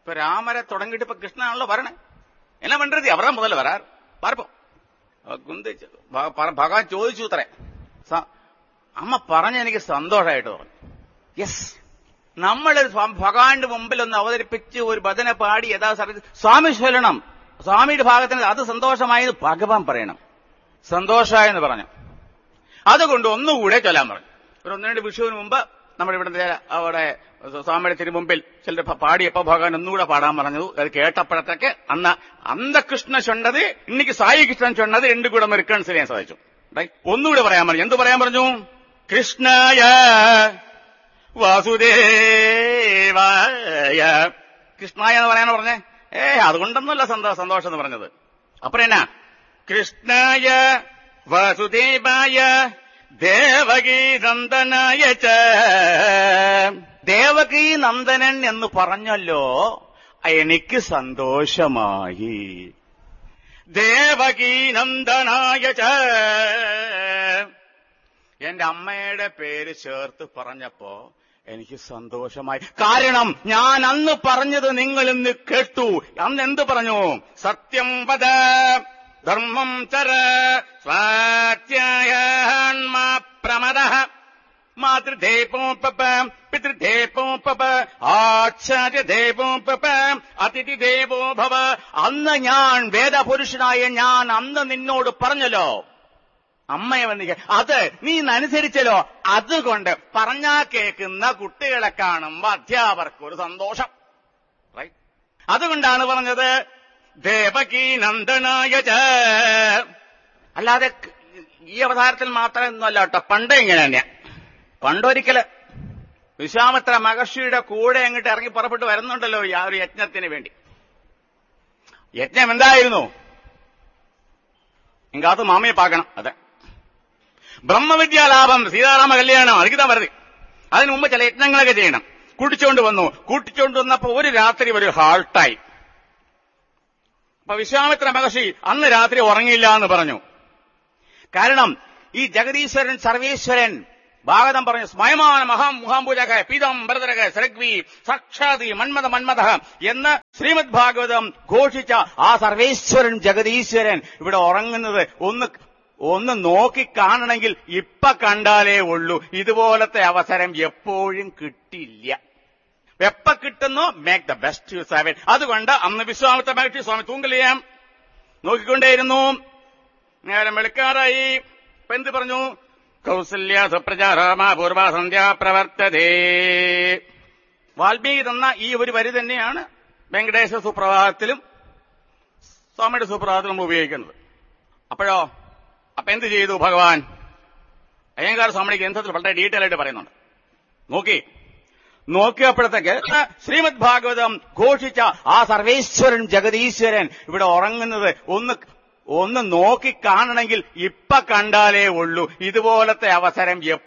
இப்ப ராமரை தொடங்கிட்டு இப்ப கிருஷ்ணனாണല്ലോ വരണേ என்ன பண்றது அவர்தான் முதல்ல வரார் பார்ப்போம் കുന്തി ഭഗവാൻ ചോദിച്ചു അത്രേ സ- അമ്മ പറഞ്ഞ എനിക്ക് സന്തോഷമായിട്ട് തോന്നി യെസ് നമ്മളൊരു സ്വാ- ഭഗവാന്റെ മുമ്പിൽ ഒന്ന് അവതരിപ്പിച്ച് ഒരു ഭജന പാടി യഥാ സർവ സ്വാമി ചൊല്ലണം സ്വാമിയുടെ ഭാഗത്തിന് അത് സന്തോഷമായെന്ന് ഭഗവാൻ പറയണം സന്തോഷമായെന്ന് പറഞ്ഞു അതുകൊണ്ട് ഒന്നുകൂടെ ചൊല്ലാൻ പറഞ്ഞു ഒരു ഒന്ന് രണ്ട് വിഷുവിന് മുമ്പ് നമ്മുടെ ഇവിടുത്തെ അവിടെ സ്വാമിയുടെ തിരുമുമ്പിൽ ചിലർ പാടിയപ്പോ ഭഗവാൻ ഒന്നുകൂടെ പാടാൻ പറഞ്ഞു അത് കേട്ടപ്പോഴത്തേക്ക് അന്ന് അന്തകൃഷ്ണ ചൊണ്ടത് ഇന്നിക്ക് സായി കൃഷ്ണൻ ചൊന്നത് രണ്ടു കൂടെ മെറുക്കൺസ് ചെയ്യാൻ സാധിച്ചു Right? ഒന്നുകൂടെ പറയാൻ പറഞ്ഞു എന്ത് പറയാൻ പറഞ്ഞു കൃഷ്ണായ വാസുദേവായ കൃഷ്ണായ എന്ന് പറയാനോ പറഞ്ഞേ ഏ അതുകൊണ്ടൊന്നുമല്ല സന്തോ സന്തോഷം എന്ന് പറഞ്ഞത് അപ്പൊ എന്നാ കൃഷ്ണായ വാസുദേവായ ദേവകീ നന്ദനായ ച ദേവകീ നന്ദനൻ എന്ന് പറഞ്ഞല്ലോ എനിക്ക് സന്തോഷമായി ദേവകീ നന്ദനായ ച എന്റെ അമ്മയുടെ പേര് ചേർത്ത് പറഞ്ഞപ്പോ എനിക്ക് സന്തോഷമായി കാരണം ഞാൻ അന്ന് പറഞ്ഞത് നിങ്ങൾ ഇന്ന് കേട്ടു അന്ന് എന്ത് പറഞ്ഞു സത്യം വദ ധർമ്മം ചര സ്വാത്യായാത്മാ പ്രമദ മാതൃദേവോപ പിതൃദേവോപ ആചാര്യദേവോപ അതിഥി ദേവോ ഭവ അന്ന് ഞാൻ വേദപുരുഷനായ ഞാൻ അന്ന് നിന്നോട് പറഞ്ഞല്ലോ അമ്മയെ വന്നിക്ക അത് നീ ഇന്നനുസരിച്ചല്ലോ അതുകൊണ്ട് പറഞ്ഞാ കേൾക്കുന്ന കുട്ടികളെ കാണുമ്പോ അധ്യാപകർക്ക് ഒരു സന്തോഷം Right? അതുകൊണ്ടാണ് പറഞ്ഞത് ദേവകീ നന്ദനായ ച. അല്ലാതെ ക- ഈ അവതാരത്തിൽ മാത്രമൊന്നുമല്ല കേട്ടോ പണ്ട് ഇങ്ങനെ തന്നെയാ പണ്ടൊരിക്കല് വിശ്വാമിത്ര മഹർഷിയുടെ കൂടെ അങ്ങോട്ട് ഇറങ്ങി പുറപ്പെട്ട് വരുന്നുണ്ടല്ലോ ഈ ആ ഒരു യജ്ഞത്തിന് വേണ്ടി യജ്ഞം എന്തായിരുന്നു ഇങ്ങാത്ത് മാമയെ പാക്കണം അതെ ബ്രഹ്മവിദ്യാലാഭം സീതാരാമ കല്യാണം അതിക്ക് താൻ വരുത് അതിനു മുമ്പ് ചില യജ്ഞങ്ങളൊക്കെ ചെയ്യണം കൂട്ടിച്ചോണ്ട് വന്നു കൂട്ടിച്ചോണ്ട് വന്നപ്പോ ഒരു രാത്രി ഒരു ഹാൾട്ടായി അപ്പൊ വിശ്വാമിത്ര മഹർഷി അന്ന് രാത്രി ഉറങ്ങിയില്ല എന്ന് പറഞ്ഞു കാരണം ഈ ജഗദീശ്വരൻ സർവേശ്വരൻ ഭാഗതം പറഞ്ഞു സ്മയമാന മഹാം മുഹാംബുജക പീതം ഭരതരക സരഗ്വി സാക്ഷാതി മന്മത മന്മത എന്ന് ശ്രീമദ് ഭാഗവതം ഘോഷിച്ച ആ സർവേശ്വരൻ ജഗദീശ്വരൻ ഇവിടെ ഉറങ്ങുന്നത് ഒന്ന് ഒന്ന് നോക്കി കാണണമെങ്കിൽ ഇപ്പൊ കണ്ടാലേ ഉള്ളൂ ഇതുപോലത്തെ അവസരം എപ്പോഴും കിട്ടില്ല എപ്പ കിട്ടുന്നു make the best use of it അതുകൊണ്ട് അന്ന് വിശ്വാമിത്ര മഹർഷി സ്വാമി തൂങ്കലിയാം നോക്കിക്കൊണ്ടേയിരുന്നു നേരം വെളുക്കാറായി ഇപ്പൊ എന്ത് പറഞ്ഞു കൗസല്യ സുപ്രജാ രാമ പൂർവ സന്ധ്യ പ്രവർത്തതേ വാൽമീകി തന്ന ഈ ഒരു വരി തന്നെയാണ് വെങ്കടേശ സുപ്രഭാതത്തിലും സ്വാമിയുടെ സുപ്രഭാതത്തിലും നമ്മൾ ഉപയോഗിക്കുന്നത് അപ്പോഴോ അപ്പൊ എന്ത് ചെയ്തു ഭഗവാൻ അയ്യങ്കാർ സ്വാമിക്ക് ഗ്രന്ഥത്തിൽ വളരെ ഡീറ്റെയിൽ ആയിട്ട് പറയുന്നുണ്ട് നോക്കി നോക്കിയപ്പോഴത്തേക്ക് ശ്രീമദ് ഭാഗവതം ഘോഷിച്ച ആ സർവേശ്വരൻ ജഗദീശ്വരൻ ഇവിടെ ഉറങ്ങുന്നത് ഒന്ന് ഒന്ന് നോക്കി കാണണമെങ്കിൽ ഇപ്പൊ കണ്ടാലേ ഉള്ളൂ ഇതുപോലത്തെ അവസരം